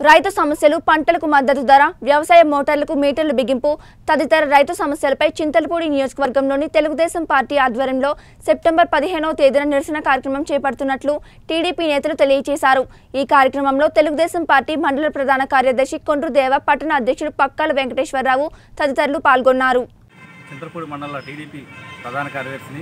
రైతు సమస్యలు పంటలకు మద్దతు ధర వ్యవసాయ మోటార్లకు మీటర్లు బిగింపు తదితర రైతు సమస్యలపై చింతలపూడి నియోజకవర్గంలోని తెలుగుదేశం పార్టీ ఆధ్వర్యంలో సెప్టెంబర్ పదిహేనవ తేదీన నిరసన కార్యక్రమం చేపడుతున్నట్లు టీడీపీ నేతలు తెలియజేశారు ఈ కార్యక్రమంలో తెలుగుదేశం పార్టీ మండల ప్రధాన కార్యదర్శి కొండ్రు దేవ పట్టణ అధ్యక్షుడు పక్కాల వెంకటేశ్వరరావు తదితరులు పాల్గొన్నారు చింతలపూడి మండల టీడీపీ ప్రధాన కార్యదర్శిని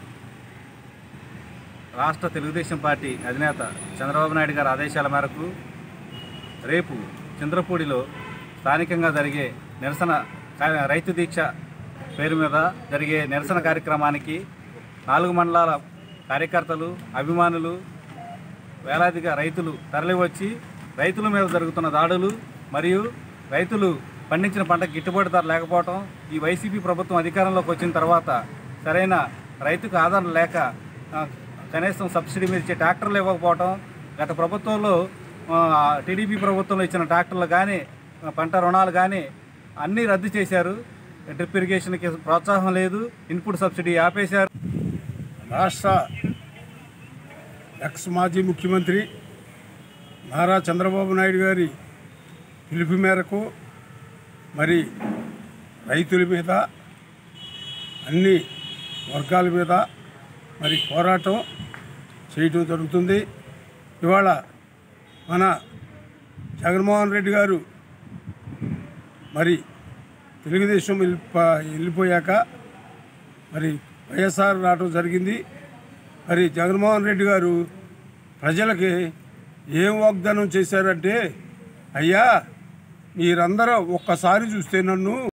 రాష్ట్ర తెలుగుదేశం పార్టీ అధినేత చంద్రబాబు నాయుడు గారి ఆదేశాల మేరకు రేపు చంద్రపూడిలో స్థానికంగా జరిగే నిరసన కా- రైతు దీక్ష పేరు మీద జరిగే నిరసన కార్యక్రమానికి నాలుగు మండలాల కార్యకర్తలు అభిమానులు వేలాదిగా రైతులు తరలివచ్చి రైతుల మీద జరుగుతున్న దాడులు మరియు రైతులు పండించిన పంటకు గిట్టుబాటు ధర లేకపోవటం ఈ వైసీపీ ప్రభుత్వం అధికారంలోకి వచ్చిన తర్వాత సరైన రైతుకు ఆధారం లేక ఆ, కనీసం సబ్సిడీ మీద ఇచ్చే ట్రాక్టర్లు ఇవ్వకపోవటం గత ప్రభుత్వంలో ఆ, టీడీపీ ప్రభుత్వంలో ఇచ్చిన ట్రాక్టర్లు కానీ ఆ, పంట రుణాలు కానీ అన్నీ రద్దు చేశారు డ్రిప్ ఇరిగేషన్కి ప్రోత్సాహం లేదు ఇన్పుట్ సబ్సిడీ ఆపేశారు రాష్ట్ర ఎక్స్ మాజీ ముఖ్యమంత్రి నారా చంద్రబాబు నాయుడు గారి పిలుపు మేరకు మరి రైతుల మీద అన్ని వర్గాల మీద మరి పోరాటం చేయటం జరుగుతుంది ఇవాళ మన జగన్మోహన్ రెడ్డి గారు మరి తెలుగుదేశం వెళ్ళిపో వెళ్ళిపోయాక మరి వైఎస్ఆర్ రావడం జరిగింది మరి జగన్మోహన్ రెడ్డి గారు ప్రజలకి ఏం వాగ్దానం చేశారంటే అయ్యా మీరందరూ ఒక్కసారి చూస్తే నన్ను